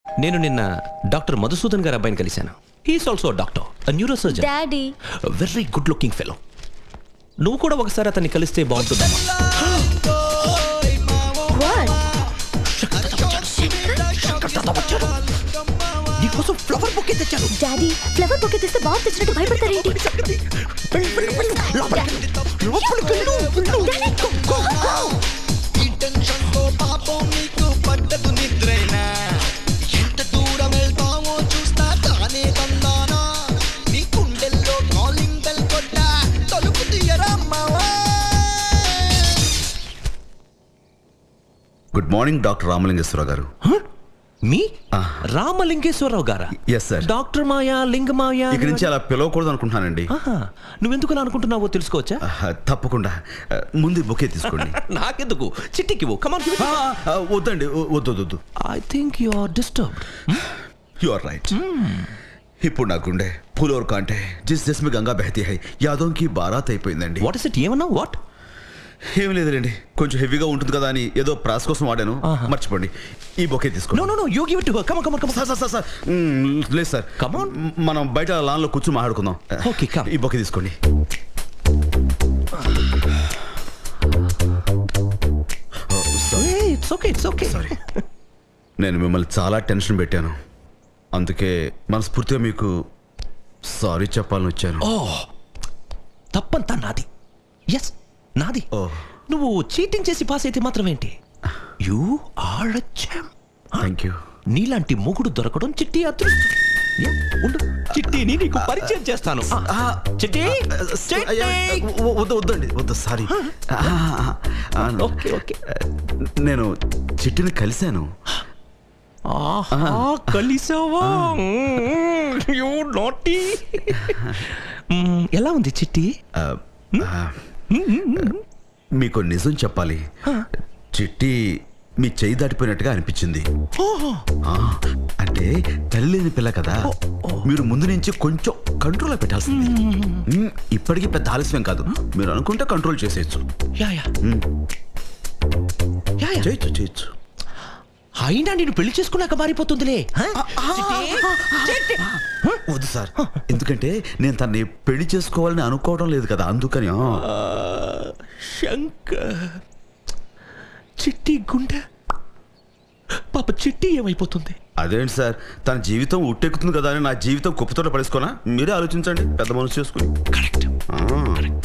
నేను నిన్న డాక్టర్ మధుసూదన్ గారి అబ్బాయిని కలిశాను he's also doctor neurosurgeon daddy very good looking fellow నువ్వు కూడా ఒకసారి అతన్ని కలిస్తే బాగుంటుందమ్మా వాట్ నీకోసం ఫ్లవర్ బుక్ తెచ్చాను డాడీ ఫ్లవర్ బొకే తెస్తే బాబు తెచ్చినట్టు భయపడతారేంటి డాడీ, go, go, go. ఈ టెన్షన్తో పాపం నీకు పడ్డదు నిద్రైనా ఎంత దూరం వెళ్తామో చూస్తా తానే తందానా నీ గుండెల్లో కాలింగ్ బెల్ కొట్టా తలుపు తీయరా అమ్మావా good morning doctor Ramalingeswararao garu మీ రామలింగేశ్వరరావు గారా Yes, sir. Doctor Maya Lingamaya ఇక నుంచి అలా పిలవకూడదు అనుకుంటున్నానండి ఆహా, నువ్వెందుకు అలా అనుకుంటున్నావో తెలుసుకోవచ్చా ఆహ్, తప్పకుండా ఆ, ముందు బొకే తీసుకోండి నాకెందుకు చిట్టికి కమాన్ ఆ, ఆ, వద్దండి వ- వద్దు వద్దు, వద్దు I think you are disturbed you are right ఇప్పుడు నా గుండె పూలోర్ కాంటే జిస్ జిస్మి గంగా బెహతీ హై యాదోం కి బారాత్ అయిపోయిందండి వాట్ ఇస్ ఇట్ ఏమన్నా వాట్ ఏం లేదులేండి కొంచెం హెవీగా ఉంటుంది కదా అని ఏదో ప్రాస్ కోసం వాడాను ఆహా. మర్చిపోండి ఈ బొకే తీసుకోండి no no no you give it to come come come sir sir sir sir hmm, లేదు సార్ Come on. మ్, మనం బయట లాన్ లో కూర్చొని మాట్లాడుకుందాం Okay, come. ఈ బొకే తీసుకోండి it's okay it's okay sorry నేను మిమ్మల్ని చాలా టెన్షన్ పెట్టాను అందుకే మనస్ఫూర్తిగా మీకు సారీ చెప్పాలని వచ్చాను ఓ తప్పంతా నాది ఎస్ నాది ఓ నువ్వు చీటింగ్ చేసి పాస్ అయితే మాత్రమేంటి you are a champ thank you నీలాంటి మొగుడు దొరకడం చిట్టి అదృష్టం యా, ఉండు చిట్టిని నీకు పరిచయం చేస్తాను ఆ, చిట్టి చిట్టి వద్దు వద్దండి వద్దు సారీ ఓకే ఓకే నేను చిట్టిని కలిశాను ఆహా కలిసావా యూ నాటీ ఎలా ఉంది చిట్టి ఆ, ఆ, మీకు నిజం చెప్పాలి చిట్టి మీ చేయి దాటిపోయినట్టుగా అనిపించింది ఓహో ఆ, అంటే తల్లి లేని పిల్ల కదా మీరు ముందు నుంచి కొంచెం కంట్రోల్ పెట్టాల్సింది మ్, ఇప్పటికీ పెద్ద ఆలస్యం కాదు మీరు అనుకుంటే కంట్రోల్ చేసేయచ్చు యా యా యా యా చేయొచ్చు చేయొచ్చు అయినా నేను పెళ్లి చేసుకున్నాక మారిపోతుందిలే హ? చిట్టి, చిట్టి. వద్దు సార్ ఎందుకంటే నేను తన్ని పెళ్లి చేసుకోవాలని అనుకోవడం లేదు కదా అందుకని ఆ. ఆ, శంకర్ చిట్టి గుండె పాప చిట్టి ఏమైపోతుంది అదేంటి సార్ తన జీవితం ఉట్టెక్కుతుంది కదా అని నా జీవితం కుప్పతోట పడేసుకోనా మీరే ఆలోచించండి పెద్ద మనసు చేసుకుని కరెక్ట్ ఆ.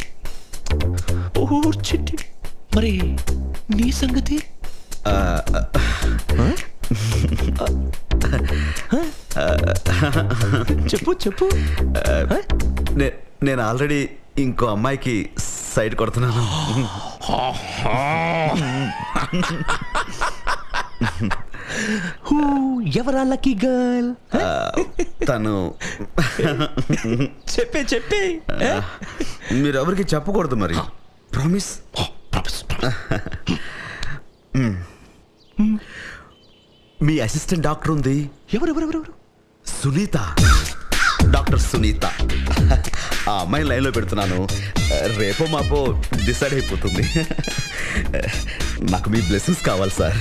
ఓ చిట్టి మరి నీ సంగతి చెప్పు చెప్పు హ? నే- నేను ఆల్రెడీ ఇంకో అమ్మాయికి సైడ్ కొడుతున్నాను హూ ఎవరా లక్కీ గర్ల్ ఆ, తను చెప్పే చెప్పే మీరు ఎవరికి చెప్పకూడదు మరి ప్రామిస్ మీ అసిస్టెంట్ డాక్టర్ ఉంది ఎవరు ఎవరు ఎవరు ఎవరు సునీత డాక్టర్ సునీత ఆ అమ్మాయి లైన్లో పెడుతున్నాను రేపో మాపో డిసైడ్ అయిపోతుంది నాకు మీ బ్లెస్సింగ్స్ కావాలి సార్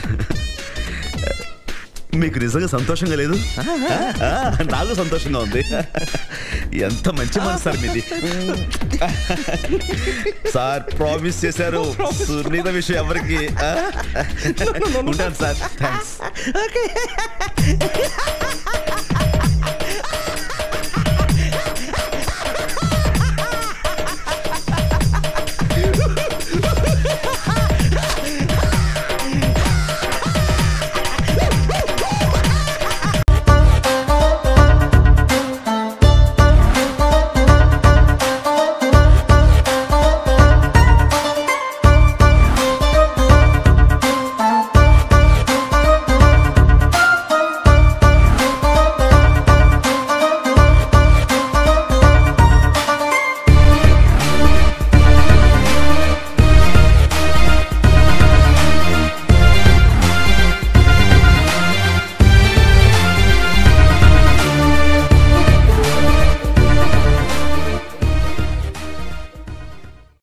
మీకు నిజంగా సంతోషంగా లేదు ఆ, నాకు సంతోషంగా ఉంది ఎంత మంచి మనసు సార్ మీది సార్ ప్రామిస్ చేశారు సునీత విషయం ఎవరికి ఆ? ఉంటాను సార్ థ్యాంక్స్ ఓకే